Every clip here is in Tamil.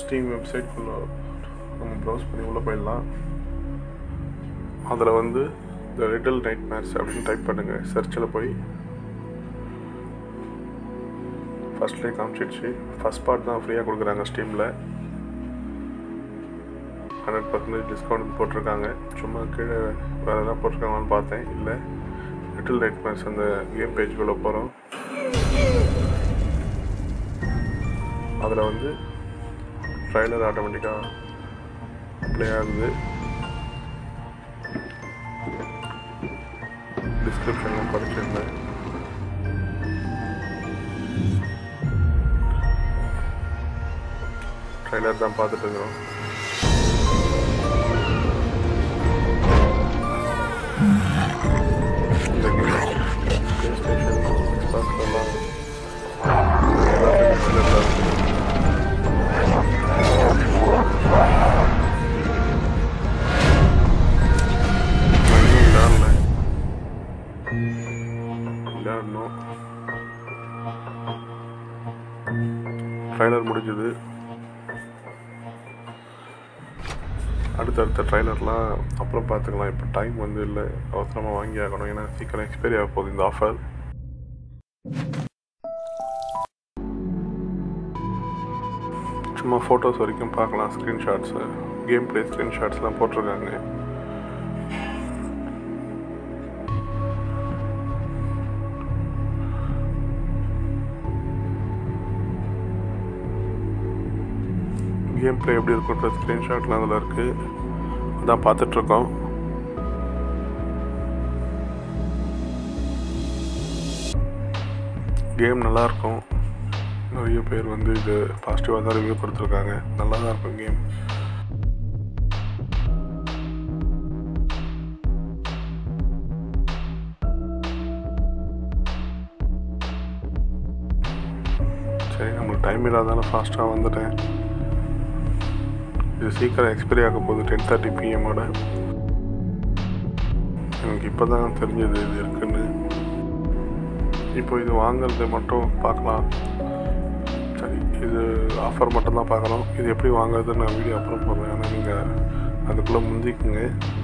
ஸ்டீம் வெப்சைட்குள்ளே நம்ம ப்ரௌஸ் பண்ணி உள்ளே போயிடலாம் அதில் வந்து த லிட்டில் நைட் மேட்ஸ் அப்படின்னு டைப் பண்ணுங்கள் சர்ச்சில் போய் ஃபஸ்ட்லேயே காமிச்சிடுச்சு ஃபஸ்ட் பார்ட் தான் ஃப்ரீயாக கொடுக்குறாங்க ஸ்டீமில் ஹண்ட்ரட் பர்சன்டேஜ் டிஸ்கவுண்ட் போட்டிருக்காங்க சும்மா கீழே வேறு எதாவது போட்டிருக்காங்களான்னு பார்த்தேன் இல்லை லிட்டில் நைட் மேட்ஸ் அந்த கேம் பேஜுக்குள்ளே போகிறோம் அதில் வந்து ட்ரைலர் ஆட்டோமேட்டிக்காக ப்ளே ஆகுது டிஸ்கிரிப்ஷன்லாம் படிச்சிருந்தேன் ட்ரைலர் தான் பார்த்துட்டு இருக்கிறோம் இந்த கேம் ப்ளே ஸ்டேஷன் எக்ஸ்பாக்ஸ்லாம் விளையாடணும் ட்ரைலர் முடிஞ்சது அடுத்தடுத்த ட்ரைலர்லாம் அப்புறம் பார்த்துக்கலாம் இப்போ டைம் வந்து இல்லை அவசரமாக வாங்கி ஆகணும் ஏன்னா சீக்கிரம் எக்ஸ்பைரி ஆக போகுது இந்த ஆஃபர் சும்மா ஃபோட்டோஸ் வரைக்கும் பார்க்கலாம் ஸ்க்ரீன்ஷாட்ஸு கேம் ப்ளே ஸ்க்ரீன்ஷாட்ஸ்லாம் போட்டிருக்காங்க கேம் ப்ளே எப்படி இருக்குன்ற ஸ்க்ரீன்ஷாட்லாம் அதில் இருக்குது அதான் பார்த்துட்ருக்கோம் கேம் நல்லாயிருக்கும் நிறைய பேர் வந்து இது பாசிட்டிவாக தான் ரிவ்யூ கொடுத்துருக்காங்க நல்லா தான் இருக்கும் கேம் சரி நம்மளுக்கு டைம் இல்லாதால ஃபாஸ்ட்டாக வந்துட்டேன் இது சீக்கிரம் எக்ஸ்பைரி ஆக போகுது டென் தேர்ட்டி பிஎம்மோட எனக்கு இப்போ தான் தெரிஞ்சது இது இருக்குன்னு இப்போ இது வாங்குறது மட்டும் பார்க்கலாம் சரி இது ஆஃபர் மட்டும் தான் பார்க்குறோம் இது எப்படி வாங்குறதுன்னு நான் வீடியோ அப்புறம் போடுறேன் ஆனால் நீங்கள் அதுக்குள்ளே முந்திக்குங்க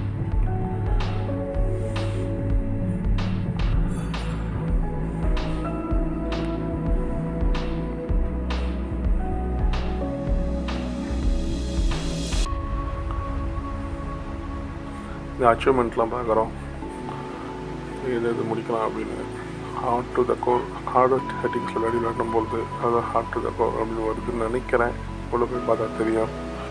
இந்த அச்சீவ்மெண்ட்லாம் பார்க்குறோம் இது இது முடிக்கலாம் அப்படின்னு hard to the core hard செட்டிங்ஸில் விளையாடி விளையாடும் பொழுது அது ஹார்ட் டு த கோர் அப்படின்னு வருதுன்னு நினைக்கிறேன் உள்ள போய் பார்த்தா தெரியும்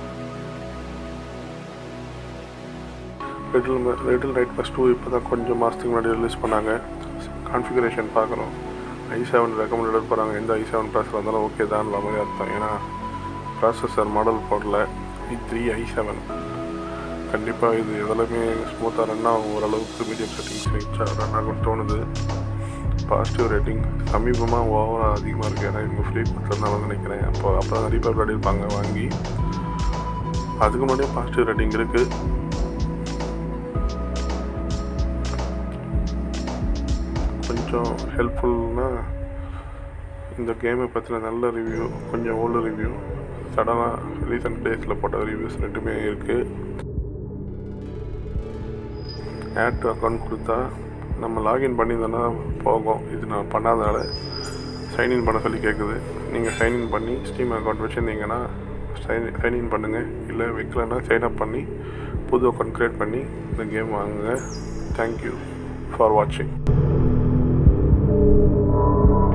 லிட்டில் லிட்டில் ரைட் பஸ் டூ இப்போ தான் கொஞ்சம் மாதத்துக்கு முன்னாடி ரிலீஸ் பண்ணாங்க கான்ஃபிகரேஷன் பார்க்குறோம் ஐ செவன் ரெக்கமெண்டட் போகிறாங்க எந்த ஐ செவன் ப்ராசஸர் இருந்தாலும் ஓகே தான் மாதிரி அர்த்தம் ஏன்னா ப்ராசஸர் மாடல் போடல ஐ த்ரீ ஐ செவன் கண்டிப்பாக இது எதுலையுமே ஸ்மூத்தாக ரன் ஆகும் ஓரளவுக்கு மீடியம் செட்டிங்ஸ் வச்சா ரன் ஆகும்னு தோணுது பாசிட்டிவ் ரேட்டிங் சமீபமாக ஓவராக அதிகமாக இருக்குது ஏன்னா இவங்க ஃப்ரீ கொடுத்துருந்தாங்க நினைக்கிறேன் அப்போ அப்போ நிறைய பேர் விளையாடிருப்பாங்க வாங்கி அதுக்கு முன்னாடியே பாசிட்டிவ் ரேட்டிங் இருக்குது கொஞ்சம் ஹெல்ப்ஃபுல்னா இந்த கேமை பற்றின நல்ல ரிவ்யூ கொஞ்சம் ஓல்டு ரிவ்யூ சடனாக ரீசெண்ட் டேஸில் போட்ட ரிவ்யூஸ் ரெண்டுமே இருக்குது ஆட் டு அக்கௌண்ட் கொடுத்தா நம்ம லாகின் பண்ணியிருந்தோன்னா போகும் இது நான் பண்ணாதனால சைன்இன் பண்ண சொல்லி கேட்குது நீங்கள் சைன்இன் பண்ணி ஸ்டீம் அக்கௌண்ட் வச்சுருந்தீங்கன்னா சைன் சைன்இன் பண்ணுங்கள் இல்லை வைக்கலன்னா சைன்அப் பண்ணி புது அக்கௌண்ட் க்ரியேட் பண்ணி இந்த கேம் வாங்குங்க தேங்க்யூ ஃபார் வாட்சிங்